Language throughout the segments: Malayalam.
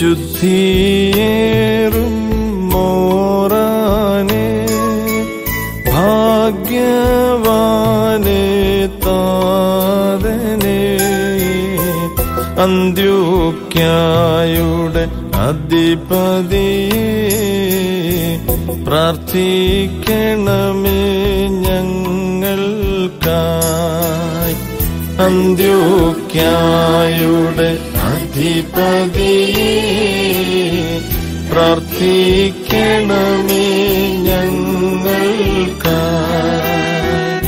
വിശുദ്ധിയേറും മോറാനെ ഭാഗ്യവാനെ താതനെ അന്ത്യോക്യായുടെ അധിപതിയെ പ്രാർത്ഥിക്കണമേ ഞങ്ങൾക്കായി അന്ത്യോക്യായുടെ അധിപതിയെ പ്രാർത്ഥിക്കണമേ ഞങ്ങൾക്കായി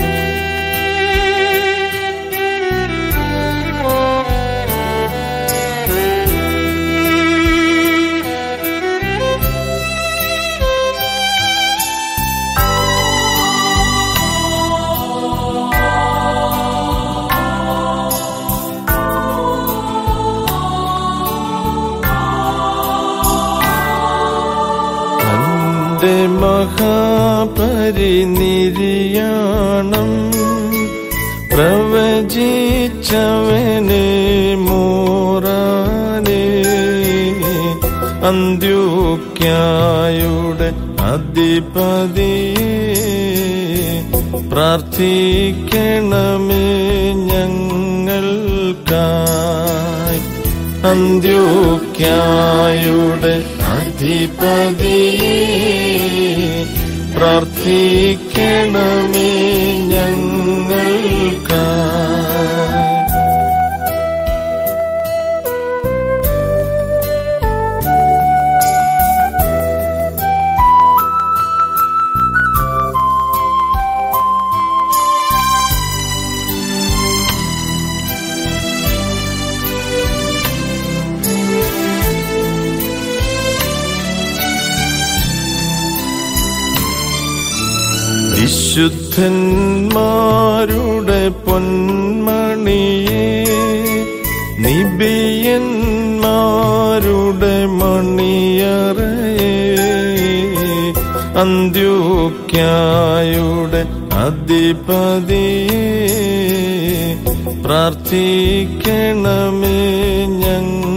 തന്റെ മഹാപരിനിര്യാണം പ്രവചിച്ചവനെ മോറാനെ അന്ത്യോക്യായുടെ അധിപതിയെ പ്രാർത്ഥിക്കണമേ ഞങ്ങൾക്കായി അന്ത്യോക്യായുടെ അധിപതിയെ പ്രാർത്ഥിക്കണമേ ഞങ്ങൾക്കായി വിശുദ്ധന്മാരുടെ പൊന്മണിയെ നിബിയന്മാരുടെ മണിയറയെ അന്ത്യോക്യായുടെ അധിപതിയെ പ്രാർത്ഥിക്കണമേ ഞങ്ങൾ